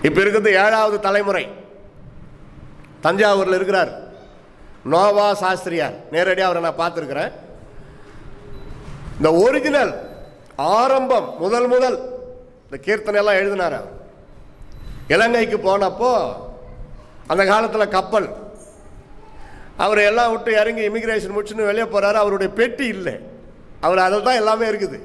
இப்போ இருக்கிறது ஏழாவது தலைமுறை தஞ்சாவூரில் இருக்கிறார் நோவா சாஸ்திரியார் நேரடியாக அவரை நான் பார்த்துருக்கிறேன் இந்த ஒரிஜினல் ஆரம்பம் முதல் முதல் இந்த கீர்த்தனை எல்லாம் எழுதினார் அவர். இலங்கைக்கு போனப்போ அந்த காலத்தில் கப்பல் அவர் எல்லாம் விட்டு இறங்கி இமிகிரேஷன் முடிச்சுன்னு வெளியே போறாரு அவருடைய பெட்டி இல்லை அவர் அதில் தான் எல்லாமே இருக்குது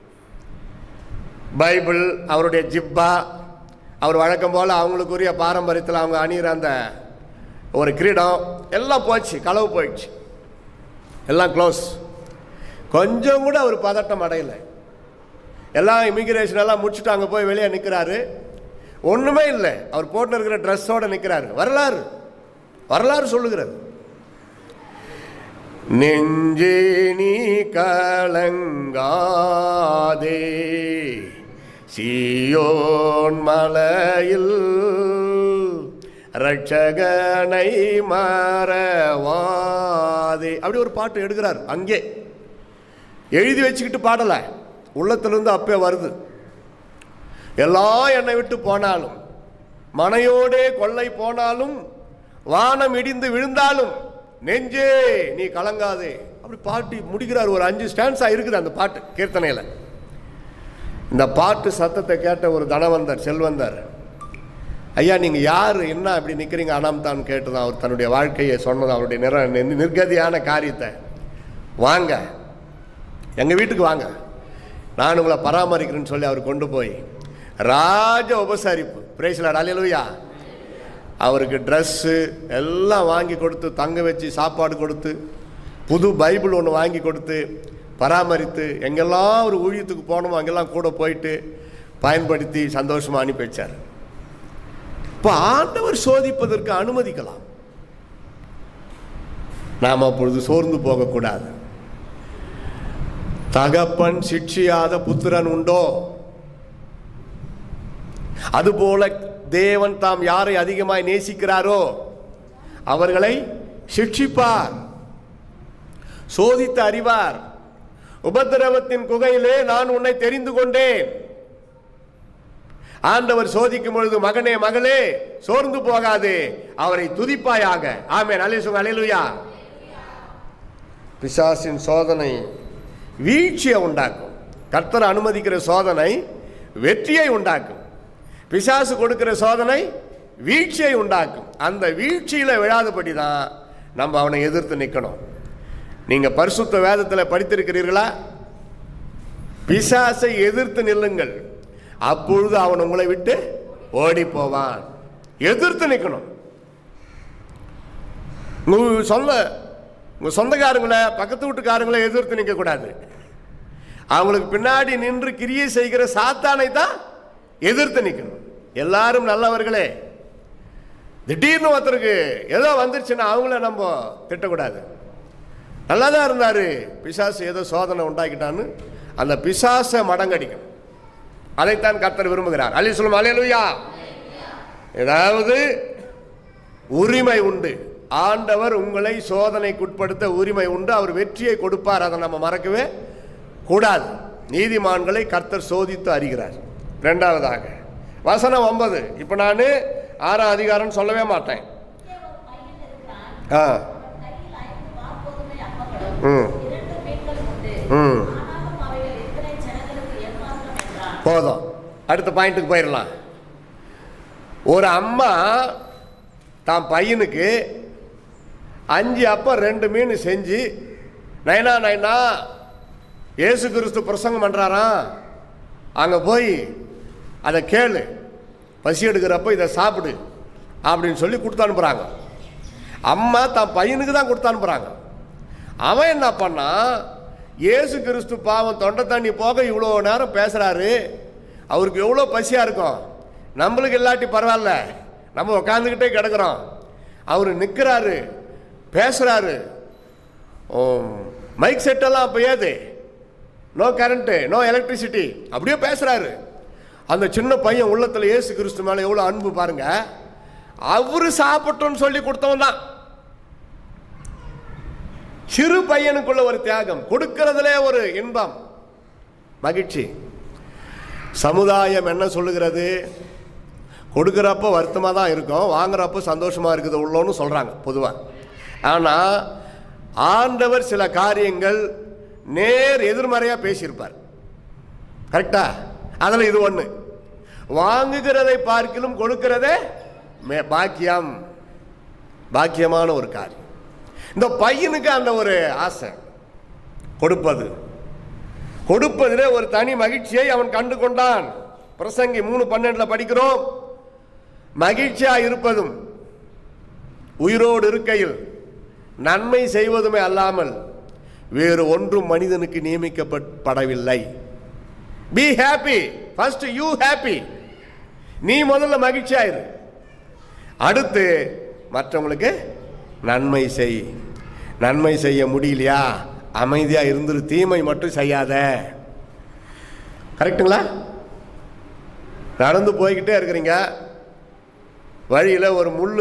பைபிள் அவருடைய ஜிப்பா அவர் வழக்கம் போல் அவங்களுக்குரிய பாரம்பரியத்தில் அவங்க அணிகிற அந்த ஒரு கிரீடம் எல்லாம் போச்சு களவு போயிடுச்சு எல்லாம் க்ளோஸ் கொஞ்சம் கூட அவர் பதட்டம் அடையலை எல்லாம் இமிகிரேஷன் எல்லாம் முடிச்சுட்டு அங்கே போய் வெளியே நிற்கிறாரு ஒன்றுமே இல்லை அவர் போட்டு இருக்கிற ட்ரெஸ்ஸோடு நிற்கிறாரு வரலாறு வரலாறு சொல்லுகிறது நெஞ்சே நீ கலங்காதே சீயோன் மலையில் ரட்சகனை மறவாதே அப்படி ஒரு பாட்டு எடுக்கிறார் அங்கே எழுதி வச்சுக்கிட்டு பாடலை உள்ளத்திலிருந்து அப்பே வருது எல்லாம் என்னை விட்டு போனாலும் மனையோடே கொள்ளை போனாலும் வானம் இடிந்து விழுந்தாலும் நெஞ்சே நீ கலங்காதே அப்படி பாட்டி முடிக்கிறார் ஒரு அஞ்சு ஸ்டான்ஸா இருக்குது அந்த பாட்டு கீர்த்தனையில் இந்த பாட்டு சத்தத்தை கேட்ட ஒரு தனவந்தர் செல்வந்தர் ஐயா நீங்க யார் என்ன இப்படி நிக்கிறீங்க அனாம்தான் கேட்டுதான் அவர் தன்னுடைய வாழ்க்கையை சொன்னது அவருடைய நிற நி- நிர்கதியான காரியத்தை வாங்க எங்க வீட்டுக்கு வாங்க நான் உங்களை பராமரிக்கிறேன்னு சொல்லி அவர் கொண்டு போய் ராஜ உபசரிப்பு பிரேசலாட் அலையலுயா அவருக்கு ட்ரெஸ்ஸு எல்லாம் வாங்கி கொடுத்து தங்க வச்சு சாப்பாடு கொடுத்து புது பைபிள் ஒன்று வாங்கி கொடுத்து பராமரித்து எங்கெல்லாம் அவர் ஊழியத்துக்கு போனோமோ அங்கெல்லாம் கூட போயிட்டு பயன்படுத்தி சந்தோஷமாக அனுப்பி வச்சார் இப்போ ஆண்டவர் சோதிப்பதற்கு அனுமதிக்கலாம் நாம் அப்பொழுது சோர்ந்து போகக்கூடாது தகப்பன் சிட்சியாத புத்திரன் உண்டோ அதுபோல தேவன் தாம் யாரை அதிகமாய் நேசிக்கிறாரோ அவர்களை சிட்சிப்பார் சோதித்து அறிவார் உபத்திரவத்தின் குகையிலே நான் உன்னை தெரிந்து கொண்டேன் ஆண்டவர் சோதிக்கும் பொழுது மகனே மகளே சோர்ந்து போகாதே அவரை துதிப்பாயாக ஆமென் அலேசுங்க அலேலுயா பிசாசின் சோதனை வீழ்ச்சியை உண்டாக்கும் கர்த்தர் அனுமதிக்கிற சோதனை வெற்றியை உண்டாக்கும் பிசாசு கொடுக்கிற சோதனை வீழ்ச்சியை உண்டாக்கும் அந்த வீழ்ச்சியில விழாதபடி தான் நம்ம அவனை எதிர்த்து நிற்கணும் நீங்க பரிசுத்த வேதத்தில் படித்திருக்கிறீர்களா பிசாசை எதிர்த்து நில்லுங்கள் அப்பொழுது அவன் உங்களை விட்டு ஓடி போவான் எதிர்த்து நிற்கணும் உங்க சொந்த உங்க சொந்தக்காரங்களை பக்கத்து வீட்டுக்காரங்களை எதிர்த்து நிற்க கூடாது அவங்களுக்கு பின்னாடி நின்று கிரியை செய்கிற சாத்தானை தான் எதிர்த்து நிற்கணும் எல்லாரும் நல்லவர்களே திடீர்னு ஒருத்தருக்கு ஏதோ வந்துருச்சுன்னா அவங்கள நம்ம திட்டக்கூடாது நல்லா தான் இருந்தார் பிசாசு ஏதோ சோதனை உண்டாக்கிட்டான்னு அந்த பிசாசை மடங்கடிக்கணும் அதைத்தான் கர்த்தர் விரும்புகிறார் அலி சொல்லும் அலையலுயா ஏதாவது உரிமை உண்டு ஆண்டவர் உங்களை சோதனைக்குட்படுத்த உரிமை உண்டு அவர் வெற்றியை கொடுப்பார் அதை நம்ம மறக்கவே கூடாது நீதிமான்களை கர்த்தர் சோதித்து அறிகிறார் ரெண்டாவதாக வசனம் ஒன்பது இப்போ நான் ஆறாம் அதிகாரம் சொல்லவே மாட்டேன் ஆ ம் ம் போதும் அடுத்த பாயிண்ட்டுக்கு போயிடலாம் ஒரு அம்மா தான் பையனுக்கு அஞ்சு அப்பம் ரெண்டு மீன் செஞ்சு நைனா நைனா இயேசு கிறிஸ்து பிரசங்கம் பண்ணுறாராம் அங்கே போய் அதை கேளு பசி எடுக்கிறப்ப இதை சாப்பிடு அப்படின்னு சொல்லி கொடுத்து அனுப்புகிறாங்க அம்மா தான் பையனுக்கு தான் கொடுத்து அனுப்புகிறாங்க அவன் என்ன பண்ணான் இயேசு கிறிஸ்து பாவம் தொண்டை தண்ணி போக இவ்வளோ நேரம் பேசுகிறாரு அவருக்கு எவ்வளோ பசியாக இருக்கும் நம்மளுக்கு இல்லாட்டி பரவாயில்ல நம்ம உட்காந்துக்கிட்டே கிடக்குறோம் அவர் நிற்கிறாரு பேசுகிறாரு மைக் செட்டெல்லாம் அப்போ ஏது நோ கரண்ட்டு நோ எலக்ட்ரிசிட்டி அப்படியே பேசுகிறாரு அந்த சின்ன பையன் உள்ளத்தில் இயேசு கிறிஸ்து மேலே எவ்வளோ அன்பு பாருங்க அவரு சாப்பிட்டோன்னு சொல்லி கொடுத்தவன் தான் சிறு பையனுக்குள்ள ஒரு தியாகம் கொடுக்கிறதுலே ஒரு இன்பம் மகிழ்ச்சி சமுதாயம் என்ன சொல்லுகிறது கொடுக்குறப்ப வருத்தமாக தான் இருக்கும் வாங்குறப்ப சந்தோஷமாக இருக்குது உள்ளோன்னு சொல்கிறாங்க பொதுவாக ஆனால் ஆண்டவர் சில காரியங்கள் நேர் எதிர்மறையாக பேசியிருப்பார் கரெக்டா அதில் இது ஒன்று வாங்குகிறதை பார்க்கிலும் கொடுக்கிறதே மே பாக்கியம் பாக்கியமான ஒரு காரியம் இந்த பையனுக்கு அந்த ஒரு ஆசை கொடுப்பது கொடுப்பதிலே ஒரு தனி மகிழ்ச்சியை அவன் கண்டு கொண்டான் பிரசங்கி மூணு பன்னெண்டுல படிக்கிறோம் மகிழ்ச்சியா இருப்பதும் உயிரோடு இருக்கையில் நன்மை செய்வதுமே அல்லாமல் வேறு ஒன்றும் மனிதனுக்கு நியமிக்கப்படவில்லை be happy first you happy நீ முதல்ல மகிழ்ச்சியாயிரு அடுத்து மற்றவங்களுக்கு நன்மை செய் நன்மை செய்ய முடியலையா அமைதியா இருந்துரு தீமை மட்டும் செய்யாத கரெக்டுங்களா நடந்து போய்கிட்டே இருக்கிறீங்க வழியில் ஒரு முள்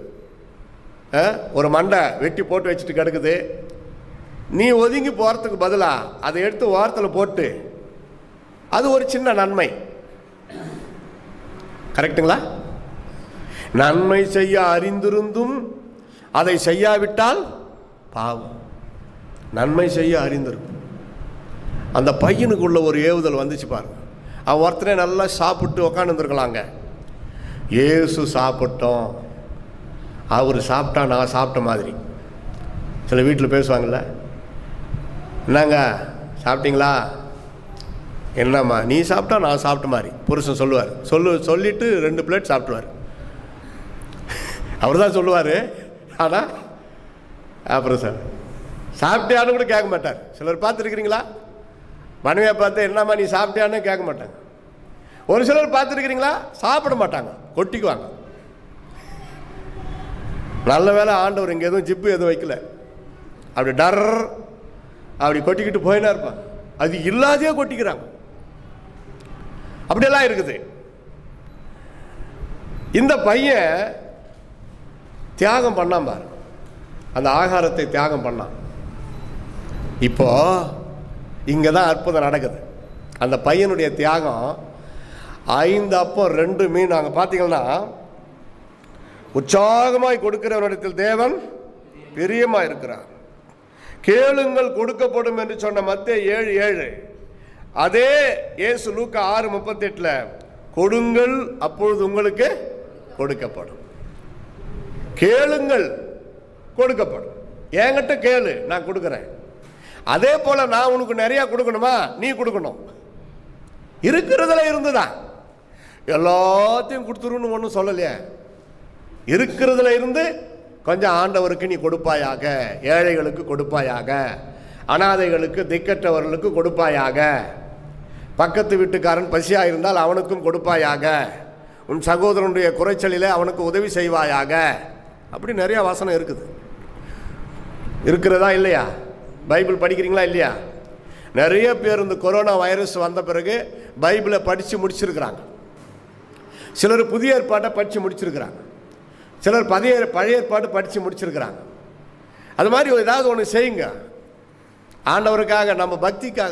ஒரு மண்டை வெட்டி போட்டு வச்சுட்டு கிடக்குது நீ ஒதுங்கி போகிறதுக்கு பதிலாக அதை எடுத்து ஓரத்தில் போட்டு அது ஒரு சின்ன நன்மை கரெக்டுங்களா நன்மை செய்ய அறிந்திருந்தும் அதை செய்யாவிட்டால் பாவம் நன்மை செய்ய அறிந்திருக்கும் அந்த பையனுக்குள்ள ஒரு ஏவுதல் வந்துச்சு பாருங்க அவன் ஒருத்தனே நல்லா சாப்பிட்டு உக்காந்துருக்கலாங்க ஏசு சாப்பிட்டோம் அவர் சாப்பிட்டா நான் சாப்பிட்ட மாதிரி சில வீட்டில் பேசுவாங்கள்ல என்னங்க சாப்பிட்டீங்களா என்னம்மா நீ சாப்பிட்டா நான் சாப்பிட்ட மாதிரி புருஷன் சொல்லுவார் சொல்லு சொல்லிட்டு ரெண்டு பிளேட் சாப்பிடுவார் அவர் தான் சொல்லுவார் ஆனால் அப்புறம் சார் சாப்பிட்டியான்னு கூட கேட்க மாட்டார் சிலர் பார்த்துருக்கிறீங்களா மனைவியை பார்த்து என்னம்மா நீ சாப்பிட்டியான்னு கேட்க மாட்டாங்க ஒரு சிலர் பார்த்துருக்கிறீங்களா சாப்பிட மாட்டாங்க கொட்டிக்குவாங்க நல்ல வேளை ஆண்டவர் இங்கே எதுவும் ஜிப்பு எதுவும் வைக்கல அப்படி டர் அப்படி கொட்டிக்கிட்டு போயினா இருப்பாங்க அது இல்லாதே கொட்டிக்கிறாங்க அப்படியெல்லாம் இருக்குது இந்த பையன் தியாகம் பண்ணான் பாரு அந்த ஆகாரத்தை தியாகம் பண்ணான் இப்போ இங்கே தான் அற்புதம் நடக்குது அந்த பையனுடைய தியாகம் ஐந்து அப்போ ரெண்டு மீன் அங்கே பார்த்தீங்கன்னா உற்சாகமாய் கொடுக்கிறவனிடத்தில் தேவன் பிரியமா இருக்கிறார் கேளுங்கள் கொடுக்கப்படும் என்று சொன்ன மத்திய ஏழு ஏழு அதே இயேசு லூக்கா ஆறு முப்பத்தெட்டில் கொடுங்கள் அப்பொழுது உங்களுக்கு கொடுக்கப்படும் கேளுங்கள் கொடுக்கப்படும் என்கிட்ட கேளு நான் கொடுக்குறேன் அதே போல நான் உனக்கு நிறைய கொடுக்கணுமா நீ கொடுக்கணும் இருக்கிறதுல இருந்துதான் எல்லாத்தையும் கொடுத்துருன்னு ஒன்றும் சொல்லலையே இருக்கிறதுல இருந்து கொஞ்சம் ஆண்டவருக்கு நீ கொடுப்பாயாக ஏழைகளுக்கு கொடுப்பாயாக அனாதைகளுக்கு திக்கற்றவர்களுக்கு கொடுப்பாயாக பக்கத்து வீட்டுக்காரன் பசியாக இருந்தால் அவனுக்கும் கொடுப்பாயாக உன் சகோதரனுடைய குறைச்சலிலே அவனுக்கு உதவி செய்வாயாக அப்படி நிறைய வசனம் இருக்குது இருக்கிறதா இல்லையா பைபிள் படிக்கிறீங்களா இல்லையா நிறைய பேர் இந்த கொரோனா வைரஸ் வந்த பிறகு பைபிளை படித்து முடிச்சிருக்கிறாங்க சிலர் புதிய ஏற்பாட்டை படித்து முடிச்சிருக்கிறாங்க சிலர் பழைய பழைய ஏற்பாடு படித்து முடிச்சிருக்கிறாங்க அது மாதிரி ஏதாவது ஒன்று செய்யுங்க ஆண்டவருக்காக நம்ம பக்திக்காக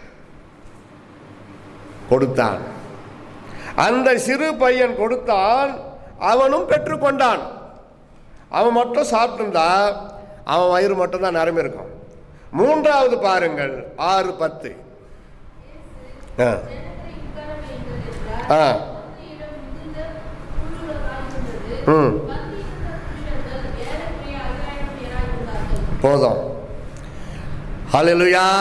கொடுத்தான் அந்த சிறு பையன் கொடுத்தான் அவனும் பெற்றுக்கொண்டான் அவன் மட்டும் சாப்பிட்டுருந்தா அவன் வயிறு மட்டும் தான் நிரம்பி இருக்கும் மூன்றாவது பாருங்கள் ஆறு பத்து ஆ ஆ ம் போதும் ஹalleluya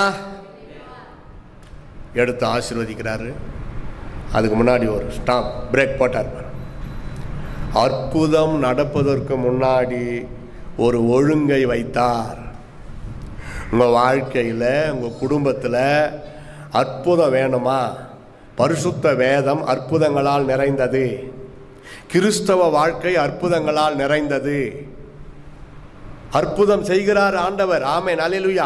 எடுத்து ஆசீர்வதிக்கிறாரு அதுக்கு முன்னாடி ஒரு ஸ்டாப் பிரேக் போட்டார் பாரு. அற்புதம் நடப்பதற்கு முன்னாடி ஒரு ஒழுங்கை வைத்தார் உங்கள் வாழ்க்கையில் உங்கள் குடும்பத்தில் அற்புதம் வேணுமா பரிசுத்த வேதம் அற்புதங்களால் நிறைந்தது கிறிஸ்தவ வாழ்க்கை அற்புதங்களால் நிறைந்தது அற்புதம் செய்கிறார் ஆண்டவர் ஆமென் அல்லேலூயா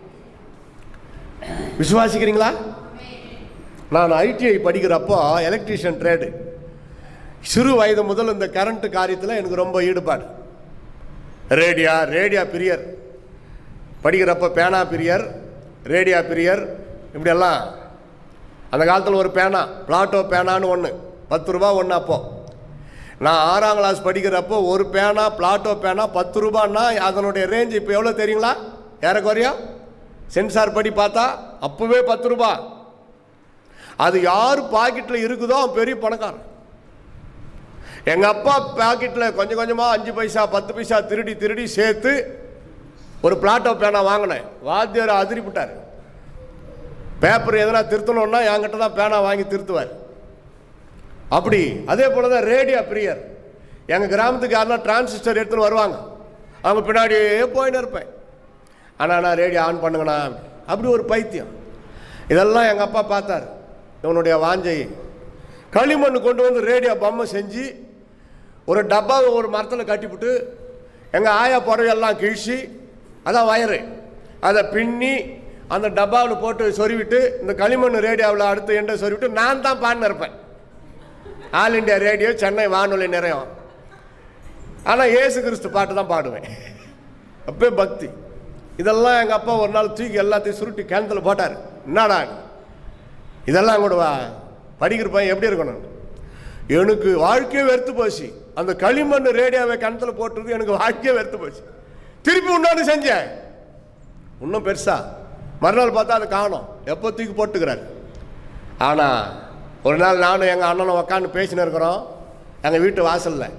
விசுவாசிக்கிறீங்களா நான் ஐடிஐ படிக்கிறப்போ எலக்ட்ரீஷியன் ட்ரேடு சிறு வயது முதல் இந்த கரண்ட் காரியத்தில் எனக்கு ரொம்ப ஈடுபாடு ரேடியா ரேடியா பிரியர் படிக்கிறப்ப பேனா பிரியர் ரேடியா பிரியர் இப்படியெல்லாம் அந்த காலத்தில் ஒரு பேனா பிளாட்டோ பேனான்னு ஒன்று பத்து ரூபா ஒன்று அப்போ நான் ஆறாம் கிளாஸ் படிக்கிறப்போ ஒரு பேனா பிளாட்டோ பேனா பத்து ரூபான்னா அதனுடைய ரேஞ்ச் இப்போ எவ்வளோ தெரியுங்களா ஏறக்குறையா சென்சார் படி பார்த்தா அப்போவே பத்து ரூபா அது யார் பாக்கெட்டில் இருக்குதோ அவன் பெரிய பணக்காரன் எங்கள் அப்பா பாக்கெட்டில் கொஞ்சம் கொஞ்சமாக அஞ்சு பைசா பத்து பைசா திருடி திருடி சேர்த்து ஒரு பிளாட்டோ பேனா வாங்கினேன் வாத்தியார் அதிரிப்பிட்டார் பேப்பர் எதனா திருத்தணும்னா என்கிட்ட தான் பேனா வாங்கி திருத்துவார் அப்படி அதே போல தான் ரேடியோ பிரியர் எங்கள் கிராமத்துக்கு யாருன்னா டிரான்சிஸ்டர் எடுத்துன்னு வருவாங்க அவங்க பின்னாடியே போயின்னு இருப்பேன் ஆனால் நான் ரேடியோ ஆன் பண்ணுங்கண்ணா அப்படி ஒரு பைத்தியம் இதெல்லாம் எங்கள் அப்பா பார்த்தார் இவனுடைய வாஞ்சை களிமண் கொண்டு வந்து ரேடியோ பொம்மை செஞ்சு ஒரு டப்பாவை ஒரு மரத்தில் கட்டிவிட்டு எங்கள் ஆயா புடவையெல்லாம் கிழிச்சு அதான் வயரு அதை பின்னி அந்த டப்பாவில் போட்டு சொருவிட்டு இந்த களிமண் ரேடியோவில் அடுத்து எண்டை சொருவிட்டு நான் தான் பாடினு இருப்பேன் ஆல் இண்டியா ரேடியோ சென்னை வானொலி நிறையம் ஆனால் இயேசு கிறிஸ்து பாட்டு தான் பாடுவேன் அப்பே பக்தி இதெல்லாம் எங்கள் அப்பா ஒரு நாள் தூக்கி எல்லாத்தையும் சுருட்டி கிணத்துல போட்டார் என்னடா இதெல்லாம் கூட வா படிக்கிற பையன் எப்படி இருக்கணும் எனக்கு வாழ்க்கையே வெறுத்து போச்சு அந்த களிமண் ரேடியோவை கிணத்துல போட்டுறது எனக்கு வாழ்க்கையே வெறுத்து போச்சு திருப்பி இன்னொன்று செஞ்சேன் இன்னும் பெருசா மறுநாள் பார்த்தா அதை காணோம் எப்போ தூக்கி போட்டுக்கிறாரு ஆனால் ஒரு நாள் நானும் எங்கள் அண்ணனும் உக்காந்து பேசின்னு இருக்கிறோம் எங்கள் வீட்டு வாசலில்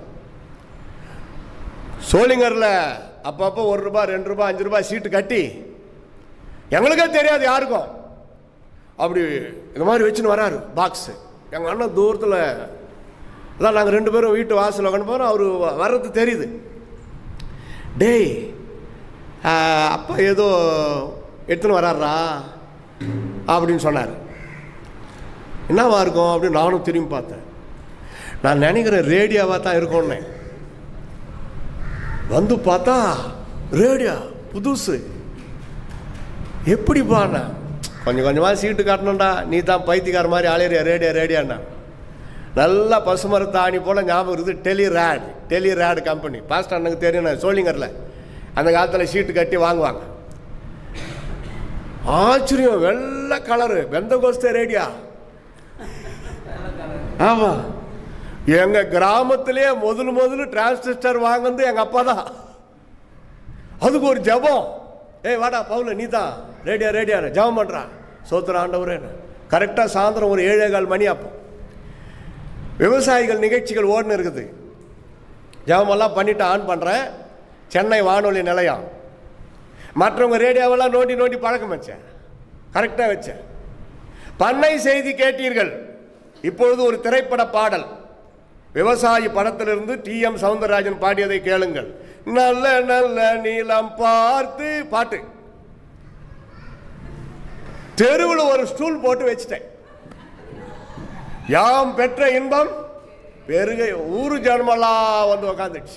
சோளிங்கரில் அப்பப்போ ஒரு ரூபாய் ரெண்டு ரூபாய் அஞ்சு ரூபாய் சீட்டு கட்டி எங்களுக்கே தெரியாது யாருக்கும் அப்படி இந்த மாதிரி வச்சுன்னு வராரு பாக்ஸு எங்கள் அண்ணன் தூரத்தில் அதான் நாங்கள் ரெண்டு பேரும் வீட்டு வாசல் உட்காந்து போகிறோம் அவர் வர்றது தெரியுது டேய் ஆ, அப்பா ஏதோ எடுத்துன்னு வராரா அப்படின்னு சொன்னார் என்னவா இருக்கும் அப்படின்னு நானும் திரும்பி பார்த்தேன் நான் நினைக்கிறேன் ரேடியோவாக தான் இருக்கும்னு வந்து பார்த்தா ரேடியோ புதுசு எப்படிப்பா நான் கொஞ்சம் கொஞ்சமாக சீட்டு காட்டணும்டா நீ தான் பைத்தியக்கார மாதிரி ஆளிறியா ரேடியோ ரேடியோண்ணா நல்லா பசுமரத்தாணி போல் ஞாபகம் இருக்குது Telerate Telerate company past அண்ணனுக்கு தெரியும் நான் சோழிங்கரில் அந்த காலத்தில் சீட்டு கட்டி வாங்குவாங்க ஆச்சரியம் வெள்ளை கலரு வெந்த கோஸ்தே ரேடியா ஆமா எங்க கிராமத்திலே முதல் முதல்ல டிரான்சிஸ்டர் வாங்குனது எங்க அப்பா தான் அதுக்கு ஒரு ஜெபம் ஏய் வாடா பவுல நீ தான் ரேடியா ரேடியா ஜெபம் பண்றா சோத்திர ஆண்டவரே கரெக்டாக சாயந்தரம் ஒரு ஏழே கால் மணி அப்போ விவசாயிகள் நிகழ்ச்சிகள் ஓடுன்னு இருக்குது ஜெபமெல்லாம் பண்ணிட்டு ஆன் பண்ணுறேன் சென்னை வானொலி நிலையம் மற்றவங்க ரேடியோவெல்லாம் நோண்டி நோண்டி பழக்கம் வச்சேன் கரெக்டாக வச்சேன் பண்ணை செய்தி கேட்டீர்கள் இப்பொழுது ஒரு திரைப்பட பாடல் விவசாயி படத்திலிருந்து டி எம் சவுந்தரராஜன் பாடியதை கேளுங்கள் நல்ல நல்ல நீளம் பார்த்து பாட்டு தெருவில் ஒரு ஸ்டூல் போட்டு வச்சுட்டேன் யாம் பெற்ற இன்பம் பெருகை ஊரு ஜனமெல்லாம் வந்து உக்காந்துடுச்சு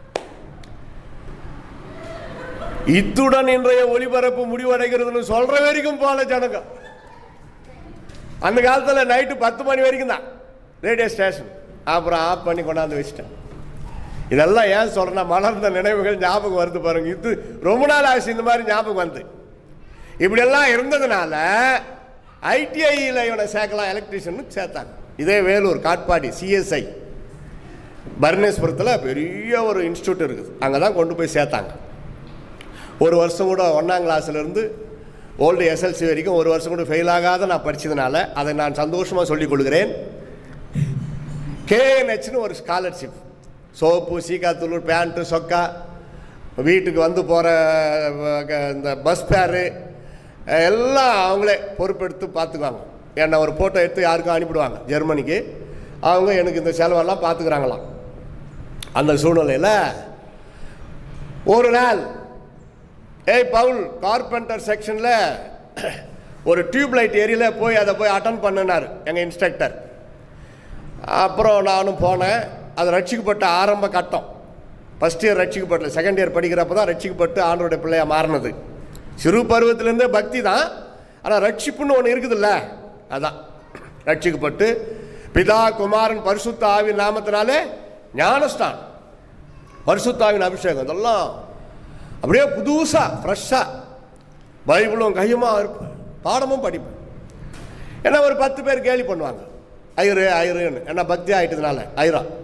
இத்துடன் இன்றைய ஒளிபரப்பு முடிவடைகிறதுன்னு சொல்ற வரைக்கும் போல ஜனங்க அந்த காலத்துல நைட்டு பத்து மணி வரைக்கும் தான் ரேடியோ ஸ்டேஷன் அப்புறம் ஆஃப் பண்ணி கொண்டாந்து வச்சுட்டேன் இதெல்லாம் ஏன் சொல்றேன்னா மலர்ந்த நினைவுகள் ஞாபகம் வருது பாருங்க இது ரொம்ப நாள் ஆச்சு இந்த மாதிரி ஞாபகம் வந்து இப்படியெல்லாம் இருந்ததுனால ஐடிஐயில் இவனை சேர்க்கலாம் எலக்ட்ரிஷியன் சேர்த்தாங்க இதே வேலூர் காட்பாடி சிஎஸ்ஐ பர்னேஸ்வரத்தில் பெரிய ஒரு இன்ஸ்டியூட் இருக்குது அங்கே தான் கொண்டு போய் சேர்த்தாங்க ஒரு வருஷம் கூட ஒன்றாம் கிளாஸ்லேருந்து ஓல்டு எஸ்எல்சி வரைக்கும் ஒரு வருஷம் கூட ஃபெயில் ஆகாத நான் படித்ததுனால அதை நான் சந்தோஷமாக சொல்லிக் கொள்கிறேன் கேஎன்ஹெச்னு ஒரு ஸ்காலர்ஷிப் சோப்பு சீக்காத்தூள் பேண்ட்டு சொக்கா வீட்டுக்கு வந்து போகிற இந்த பஸ் ஃபேரு எல்லாம் அவங்களே பொறுப்பெடுத்து பார்த்துக்குவாங்க என்னை ஒரு ஃபோட்டோ எடுத்து யாருக்கும் அனுப்பிடுவாங்க ஜெர்மனிக்கு அவங்க எனக்கு இந்த செலவெல்லாம் பார்த்துக்கிறாங்களாம் அந்த சூழ்நிலையில் ஒரு நாள் ஏய் பவுல் கார்பெண்டர் செக்ஷனில் ஒரு டியூப் லைட் ஏரியில போய் அதை போய் அட்டன் பண்ணினார் எங்கள் இன்ஸ்ட்ரக்டர் அப்புறம் நானும் போனேன் அது ரட்சிக்கப்பட்ட ஆரம்ப கட்டம் ஃபஸ்ட் இயர் ரட்சிக்கப்படல செகண்ட் இயர் படிக்கிறப்ப தான் ரட்சிக்கப்பட்டு ஆண்டோடைய பிள்ளையா மாறினது சிறு பருவத்திலேருந்தே பக்தி தான் ஆனால் ரட்சிப்புன்னு ஒன்று இருக்குதுல்ல அதான் ரட்சிக்கப்பட்டு பிதா குமாரன் பரிசுத்த ஆவின் நாமத்தினாலே ஞானஸ்தான் பரிசுத்தாவின் அபிஷேகம் இதெல்லாம் அப்படியே புதுசாக ஃப்ரெஷ்ஷாக பைபிளும் கையுமா இருப்பேன் பாடமும் படிப்பேன் ஏன்னா ஒரு பத்து பேர் கேலி பண்ணுவாங்க ஐயரு ஐயருன்னு என்ன பக்தி ஆயிட்டதுனால ஐரா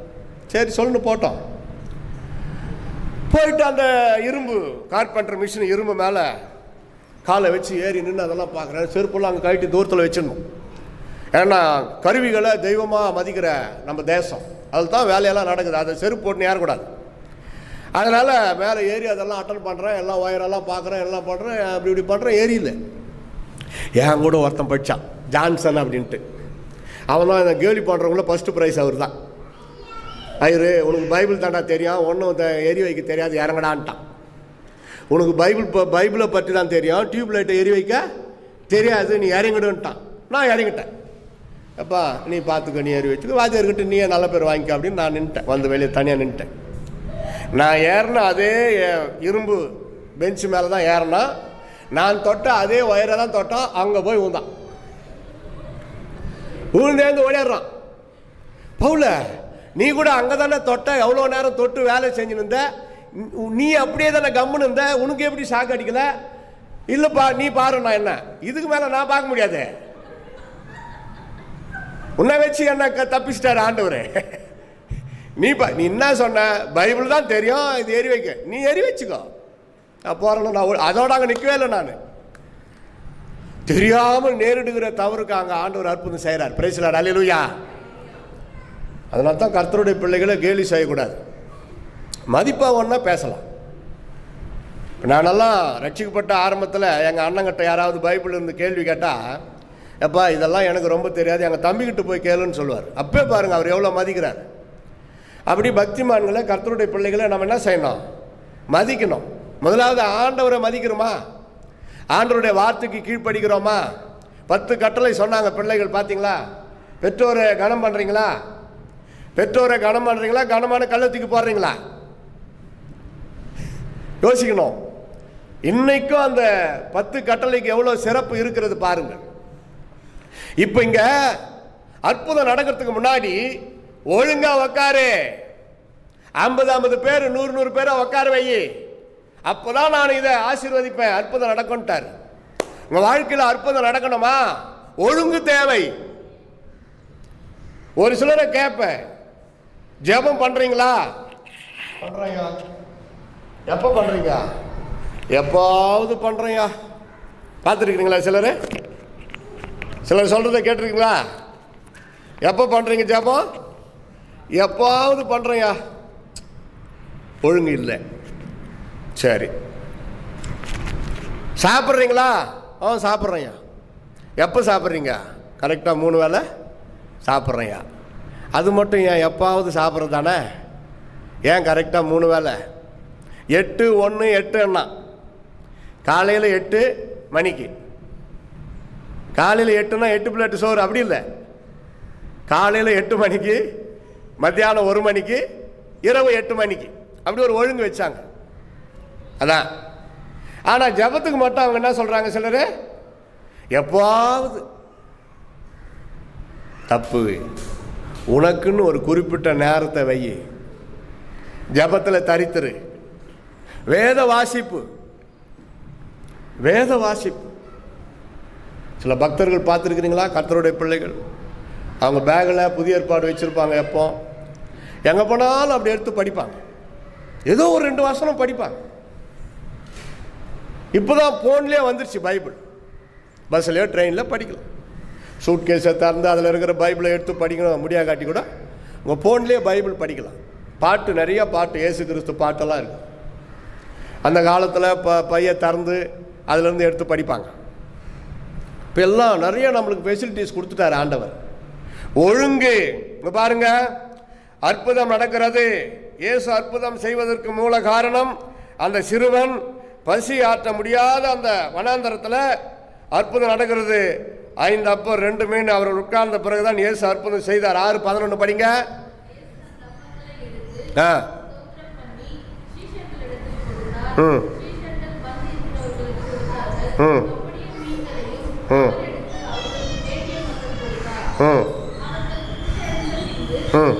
சரி சொல்லுன்னு போட்டோம் போயிட்டு அந்த இரும்பு கார்பெண்டர் மிஷின் இரும்பு மேலே காலை வச்சு ஏறி நின்று அதெல்லாம் பார்க்குறேன் செருப்பெல்லாம் அங்கே கழட்டி தூரத்தில் வச்சிடணும் ஏன்னா கருவிகளை தெய்வமாக மதிக்கிற நம்ம தேசம் அதில் தான் வேலையெல்லாம் நடக்குது அதை செருப்பு போட்டுன்னு ஏறக்கூடாது அதனால் மேலே ஏறி அதெல்லாம் அட்டன் பண்ணுறேன் எல்லாம் ஒயரெல்லாம் பார்க்குறேன் எல்லாம் பண்ணுறேன் அப்படி இப்படி பண்ணுறேன் ஏறியில் என் கூட ஒருத்தன் படித்தான் ஜான்சன் அப்படின்ட்டு அவன் தான் இந்த கேலி பண்ணுறவங்கள ஃபஸ்ட்டு ப்ரைஸ் அவர் தான் ஐயரு உனக்கு பைபிள் தாண்டா தெரியும் ஒன்றும் எரி வைக்க தெரியாது இறங்கடான்ட்டான் உனக்கு பைபிள் ப- பைபிளை பற்றி தான் தெரியும் டியூப் லைட்டை எரி வைக்க தெரியாது நீ இறங்கிடுன்ட்டான் நான் இறங்கிட்டேன் அப்பா நீ பார்த்துக்க நீ ஏறி வச்சுக்க வாத்தியார்கிட்ட நீயே நல்ல பேர் வாங்கிக்க அப்படின்னு நான் நின்ட்டேன் வந்து வெளியே தனியாக நின்ட்டேன் நான் ஏறின அதே எ- இரும்பு பெஞ்ச் மேலே தான் ஏறினா நான் தொட்ட அதே ஒயரை தான் தொட்டான் அங்கே போய் ஊந்தான் ஊழ்ந்தேந்து ஓடிடுறான் பவுல நீ கூட அங்கே தானே தொட்ட எவ்வளோ நேரம் தொட்டு வேலை செஞ்சு இருந்த நீ- நீ அப்படியே தானே கம்முன்னு இருந்த உனக்கு எப்படி ஷாக் அடிக்கல இல்லைப்பா நீ பாரு நான் என்ன இதுக்கு மேலே நான் பார்க்க முடியாது உன்னை வச்சு என்ன க- தப்பிச்சிட்டாரு ஆண்டவரே நீ பா நீ என்ன சொன்ன பைபிள் தான் தெரியும் இது எரி வைக்க நீ எரி வச்சுக்கோ நான் போறேன்னு நான் ஓ- அதோட அங்கே நிற்கவே இல்லை நான் தெரியாமல் நேரிடுகிற தவறுக்கு அங்கே ஆண்டவர் அற்புதம் செய்கிறார் பிரைஸ்லார் அலையிலுயா அதனால தான் கர்த்தருடைய பிள்ளைகளை கேலி செய்யக்கூடாது மதிப்பாக ஒன்றா பேசலாம் இப்ப நானெல்லாம் ரட்சிக்கப்பட்ட ஆரம்பத்தில் எங்கள் அண்ணங்கிட்ட யாராவது பைபிள் இருந்து கேள்வி கேட்டால் எப்பா இதெல்லாம் எனக்கு ரொம்ப தெரியாது எங்கள் தம்பிக்கிட்ட போய் கேளுன்னு சொல்லுவார் அப்பே பாருங்கள் அவர் எவ்வளோ மதிக்கிறார் அப்படி பக்திமான்களை கர்த்தருடைய பிள்ளைகளை நம்ம என்ன செய்யணும் மதிக்கணும் முதலாவது ஆண்டவரை மதிக்கிறோமா ஆண்டவருடைய வார்த்தைக்கு கீழ்ப்படிக்கிறோமா பத்து கட்டளை சொன்னாங்க பிள்ளைகள் பார்த்தீங்களா பெற்றோரை கனம் பண்ணுறீங்களா பெற்றோரை கனம் பண்ணுறீங்களா கனமான கள்ளத்துக்கு போடுறீங்களா யோசிக்கணும் இன்னைக்கும் அந்த பத்து கட்டளைக்கு எவ்வளோ சிறப்பு இருக்கிறது பாருங்கள் இப்போ இங்க அற்புதம் நடக்கிறதுக்கு முன்னாடி ஒழுங்கா உக்காரு ஐம்பது ஐம்பது பேர் நூறு நூறு பேரை உட்கார வை அப்போதான் நான் இதை ஆசீர்வதிப்பேன் அற்புதம் நடக்கும்ட்டார் உங்க வாழ்க்கையில் அற்புதம் நடக்கணுமா ஒழுங்கு தேவை ஒரு சிலரை கேட்பேன் ஜெபம் பண்றீங்களா பண்றேங்க எப்போ பண்றீங்க எப்பாவது பண்றேங்க பார்த்துருக்கீங்களா சிலர் சிலர் சொல்கிறத கேட்டிருக்கீங்களா எப்போ பண்ணுறீங்க ஜெபம் எப்பாவது பண்ணுறேயா ஒழுங்கு இல்லை சரி சாப்பிட்றீங்களா ஆ சாப்பிட்றேயா எப்போ சாப்பிட்றீங்க கரெக்டாக மூணு வேளை சாப்பிட்றேயா அது மட்டும் ஏன் எப்பாவது சாப்பிட்றது தானே ஏன் கரெக்டாக மூணு வேளை எட்டு ஒன்று எட்டு எண்ணா காலையில் எட்டு மணிக்கு காலையில் எட்டுனா எட்டு பிளேட்டு சோறு அப்படி இல்லை காலையில் எட்டு மணிக்கு மத்தியானம் ஒரு மணிக்கு இரவு எட்டு மணிக்கு அப்படி ஒரு ஒழுங்கு வச்சாங்க அதான் ஆனால் ஜெபத்துக்கு மட்டும் அவங்க என்ன சொல்கிறாங்க சிலர் எப்பாவது தப்பு உனக்குன்னு ஒரு குறிப்பிட்ட நேரத்தை வை ஜெபத்தில் தரித்திரு வேத வாசிப்பு வேத வாசிப்பு சில பக்தர்கள் பார்த்துருக்கிறீங்களா கர்த்தருடைய பிள்ளைகள் அவங்க பேக்கில் புதிய ஏற்பாடு வச்சுருப்பாங்க எப்போ எங்கே போனாலும் அப்படி எடுத்து படிப்பாங்க ஏதோ ஒரு ரெண்டு வருஷம் படிப்பாங்க இப்போ தான் ஃபோன்லேயே வந்துருச்சு பைபிள் பஸ்ஸில் ட்ரெயினில் படிக்கலாம் சூட் கேஸை திறந்து அதில் இருக்கிற பைபிளை எடுத்து படிக்கணும் முடியா காட்டி கூட உங்கள் ஃபோன்லேயே பைபிள் படிக்கலாம் பாட்டு நிறைய பாட்டு இயேசு கிறிஸ்து பாட்டெல்லாம் இருக்கு அந்த காலத்தில் ப பைய திறந்து அதுலேருந்து எடுத்து படிப்பாங்க இப்போ எல்லாம் நிறைய நம்மளுக்கு ஃபெசிலிட்டிஸ் கொடுத்துட்டாரு ஆண்டவர் ஒழுங்கு இங்க பாருங்க அற்புதம் நடக்கிறது இயேசு அற்புதம் செய்வதற்கு மூல காரணம் அந்த சிறுவன் பசி ஆற்ற முடியாத அந்த வனாந்தரத்தில் அற்புதம் நடக்கிறது ஐந்து அப்போ ரெண்டு மீன் அவர் உட்கார்ந்த பிறகுதான் இயேசு அற்புதம் செய்தார் ஆறு பதினொன்று படிங்க ஆ ம் ம் ம் ம் ம்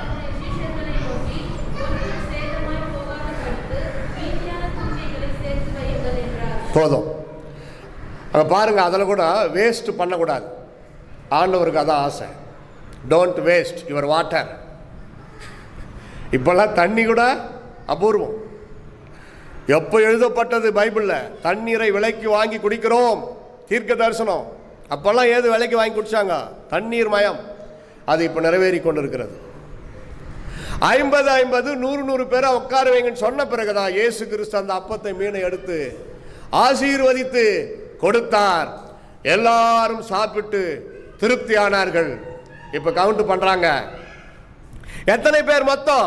போதும் அங்கே பாருங்கள் அதில் கூட வேஸ்ட் பண்ணக்கூடாது ஆண்டவருக்கு அதான் ஆசை டோன்ட் வேஸ்ட் யுவர் வாட்டர் இப்பெல்லாம் தண்ணி கூட அபூர்வம் எப்போ எழுதப்பட்டது பைபிளில் தண்ணீரை விலைக்கு வாங்கி குடிக்கிறோம் தீர்க்க தரிசனம் அப்போல்லாம் ஏது விலைக்கு வாங்கி குடிச்சாங்க தண்ணீர் மயம் அது இப்போ நிறைவேறி கொண்டிருக்கிறது ஐம்பது ஐம்பது நூறு நூறு பேரை உட்கார வைங்கன்னு சொன்ன பிறகுதான் இயேசு கிறிஸ்து அந்த அப்பத்தை மீனை எடுத்து ஆசீர்வதித்து கொடுத்தார் எல்லாரும் சாப்பிட்டு திருப்தி ஆனார்கள் இப்ப கவுண்ட் பண்றாங்க எத்தனை பேர் மொத்தம்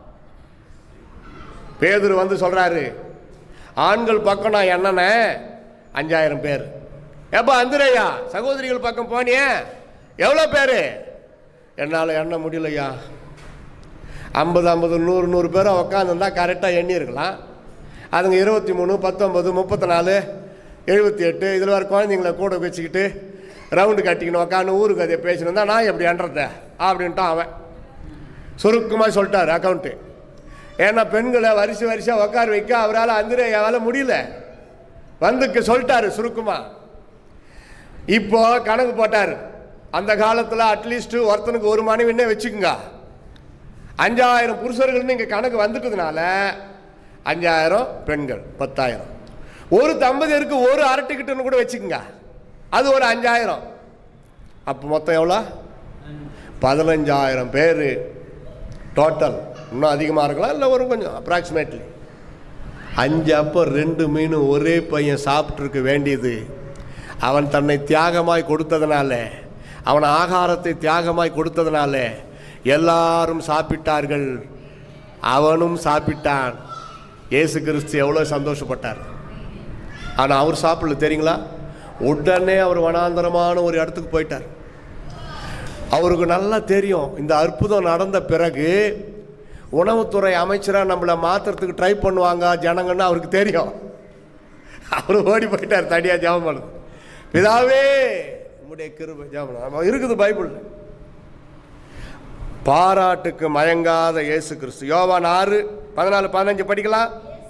பேதுரு வந்து சொல்றாரு ஆண்கள் பக்கம் நான் என்னண்ணே அஞ்சாயிரம் பேர் ஏப்பா அந்திரையா சகோதரிகள் பக்கம் போனியே எவ்வளோ பேர் என்னால் எண்ண முடியலையா ஐம்பது ஐம்பது நூறு நூறு பேர் உட்காந்துருந்தா கரெக்டாக எண்ணி இருக்கலாம் அதுங்க இருபத்தி மூணு பத்தொம்பது முப்பத்தி நாலு எழுபத்தி எட்டு இதில் வர குழந்தைங்கள கூட வச்சுக்கிட்டு ரவுண்டு கட்டிக்கணும் உட்காந்து ஊருக்கு அதை பேசினு நான் எப்படி எண்றத அப்படின்ட்டான் அவன் சுருக்கமாக சொல்லிட்டார் அக்கௌண்ட்டு ஏன்னா பெண்களை வரிசை வரிசையாக உட்கார வைக்க அவரால் அந்திரையாவால் முடியல வந்துக்கு சொல்லிட்டாரு சுருக்கமாக இப்போ கணக்கு போட்டார் அந்த காலத்தில் அட்லீஸ்ட் ஒருத்தனுக்கு ஒரு மனைவின்னே வச்சுக்குங்க அஞ்சாயிரம் புருஷர்கள்னு இங்கே கணக்கு வந்துட்டதுனால அஞ்சாயிரம் பெண்கள் பத்தாயிரம் ஒரு தம்பதியருக்கு ஒரு அரை டிக்கெட்டுன்னு கூட வச்சுக்கோங்க அது ஒரு அஞ்சாயிரம் அப்போ மொத்தம் எவ்வளோ பதினஞ்சாயிரம் பேர் டோட்டல் இன்னும் அதிகமாக இருக்கலாம் இல்லை ஒரு கொஞ்சம் அப்ராக்சிமேட்லி அஞ்சு அப்போ ரெண்டு மீன் ஒரே பையன் சாப்பிட்ருக்க வேண்டியது அவன் தன்னை தியாகமாய் கொடுத்ததுனால அவன் ஆகாரத்தை தியாகமாய் கொடுத்ததுனால எல்லாரும் சாப்பிட்டார்கள் அவனும் சாப்பிட்டான் இயேசு கிறிஸ்து எவ்வளோ சந்தோஷப்பட்டார் ஆனால் அவர் சாப்பிடல தெரியுங்களா உடனே அவர் வனாந்தரமான ஒரு இடத்துக்கு போயிட்டார் அவருக்கு நல்லா தெரியும் இந்த அற்புதம் நடந்த பிறகு உணவுத்துறை அமைச்சராக நம்மளை மாற்றுறதுக்கு ட்ரை பண்ணுவாங்க ஜனங்கன்னு அவருக்கு தெரியும் அவர் ஓடி போயிட்டார் தனியாக ஜெபம் பண்ணுது பிதாவே உம்முடைய கிருபை ஜெபம் இருக்குது பைபிளில் பாராட்டுக்கு மயங்காத இயேசு கிறிஸ்து யோவான் ஆறு பதினாலு பதினஞ்சு படிக்கலாம்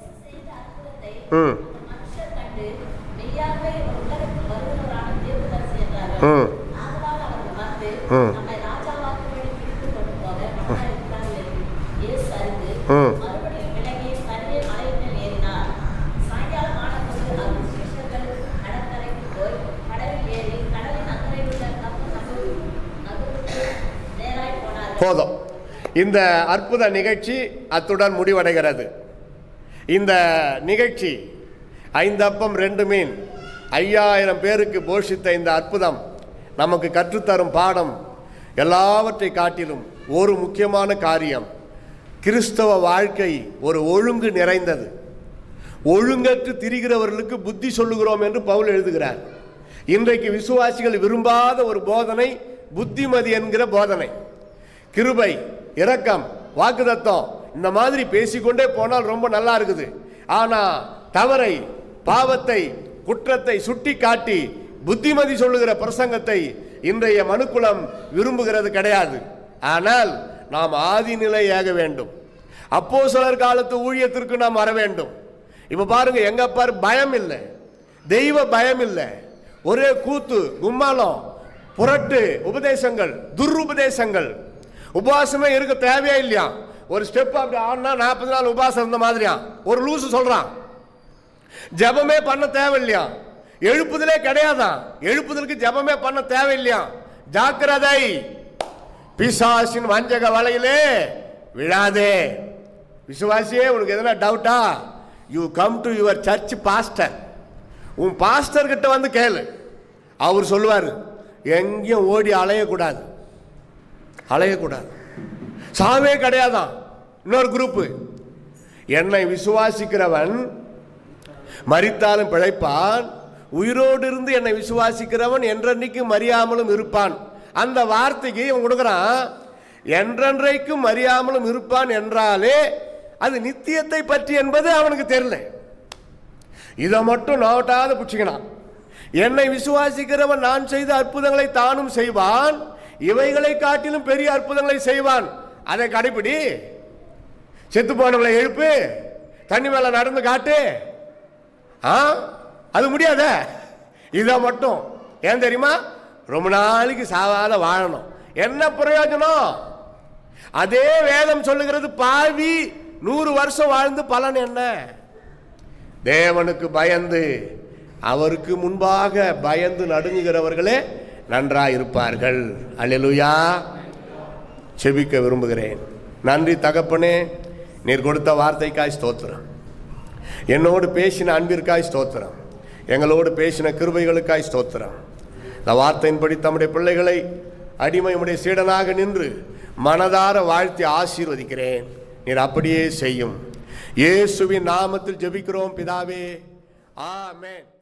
ம் மனுஷர் கண்டு மெய்யாகவே இவர் உலகத்தில் வருகிறவரான தீர்க்கதரிசி என்றார்கள். ம் ஆதலால் அவர்கள் வந்து ம். நம்மை ராஜாவாக்கும்படி பிடித்துக் கொண்டு போக மனதாயிருக்கிறார்கள் என்று இயேசு அறிந்து, ம். மறுபடியும் விலகி தனியே மலையின் மேல் ஏறினார். சாயங்காலம் ஆனபோது அவர் சீஷர்கள் கடற்கரைக்கு போய் படவில் ஏறி கடலின் அக்கறை உள்ள கப்பல் நகருக்கு நேராய் போனார்கள். போதும் இந்த அற்புத நிகழ்ச்சி அத்துடன் முடிவடைகிறது இந்த நிகழ்ச்சி ஐந்தப்பம் ரெண்டு மீன் ஐயாயிரம் பேருக்கு போஷித்த இந்த அற்புதம் நமக்கு கற்றுத்தரும் பாடம் எல்லாவற்றை காட்டிலும் ஒரு முக்கியமான காரியம் கிறிஸ்தவ வாழ்க்கை ஒரு ஒழுங்கு நிறைந்தது ஒழுங்கற்று திரிகிறவர்களுக்கு புத்தி சொல்லுகிறோம் என்று பவுல் எழுதுகிறார் இன்றைக்கு விசுவாசிகள் விரும்பாத ஒரு போதனை புத்திமதி என்கிற போதனை கிருபை இரக்கம் வாக்குதத்தம் இந்த மாதிரி பேசிக்கொண்டே போனால் ரொம்ப நல்லா இருக்குது ஆனா தவறை பாவத்தை குற்றத்தை சுட்டி காட்டி புத்திமதி சொல்லுகிற பிரசங்கத்தை இன்றைய மனுக்குலம் விரும்புகிறது கிடையாது ஆனால் நாம் ஆதிநிலை ஆக வேண்டும் அப்போ சிலர் காலத்து ஊழியத்திற்கு நாம் வர வேண்டும் இப்ப பாருங்க எங்க பாரு பயம் இல்லை தெய்வ பயம் இல்லை ஒரே கூத்து கும்மாளம் புரட்டு உபதேசங்கள் துருபதேசங்கள் உபவாசமே இருக்க தேவையா இல்லையா ஒரு ஸ்டெப் அப்படி ஆடினா நாற்பது நாள் உபவாசம் இருந்த மாதிரியா ஒரு லூசு சொல்றான் ஜெபமே பண்ண தேவையில்லையா எழுப்புதலே கிடையாதான் எழுப்புதலுக்கு ஜெபமே பண்ண தேவையில்லையா ஜாக்கிரதை பிசாசின் வஞ்சக வலையிலே விழாதே விசுவாசியே உனக்கு எதனா டவுட்டா you come to your church pastor உன் பாஸ்டர் கிட்ட வந்து கேளு அவர் சொல்லுவார் எங்கேயும் ஓடி அலையக்கூடாது அலையக்கூடாது சாவே கிடையாதான் இன்னொரு குரூப்பு என்னை விசுவாசிக்கிறவன் மரித்தாலும் பிழைப்பான் உயிரோடு இருந்து என்னை விசுவாசிக்கிறவன் என்றென்னைக்கும் மறியாமலும் இருப்பான் அந்த வார்த்தைக்கு இவன் கொடுக்குறான் என்றென்றைக்கும் மறியாமலும் இருப்பான் என்றாலே அது நித்தியத்தை பற்றி என்பது அவனுக்கு தெரியல இதை மட்டும் நோட்டாத பிடிச்சிக்கணும் என்னை விசுவாசிக்கிறவன் நான் செய்த அற்புதங்களை தானும் செய்வான் இவைகளை காட்டிலும் பெரிய அற்புதங்களை செய்வான் அதை கடைபிடி செத்து போனவங்களை எழுப்பு தண்ணி மேல நடந்து காட்டு ஆ அது முடியாத இதை மட்டும் ஏன் தெரியுமா ரொம்ப நாளைக்கு சாவாத வாழணும் என்ன பிரயோஜனம் அதே வேதம் சொல்லுகிறது பாவி நூறு வருஷம் வாழ்ந்து பலன் என்ன தேவனுக்கு பயந்து அவருக்கு முன்பாக பயந்து நடுங்குகிறவர்களே நன்றாயிருப்பார்கள் அல்லேலூயா செபிக்க விரும்புகிறேன் நன்றி தகப்பனே நீர் கொடுத்த வார்த்தைக்காய் ஸ்தோத்திரம் என்னோடு பேசின அன்பிற்காய் ஸ்தோத்திரம் எங்களோடு பேசின கிருபைகளுக்காய் ஸ்தோத்திரம் இந்த வார்த்தையின்படி தம்முடைய பிள்ளைகளை அடிமை உடைய சீடனாக நின்று மனதார வாழ்த்தி ஆசீர்வதிக்கிறேன் நீர் அப்படியே செய்யும் இயேசுவின் நாமத்தில் ஜெபிக்கிறோம் பிதாவே ஆமென்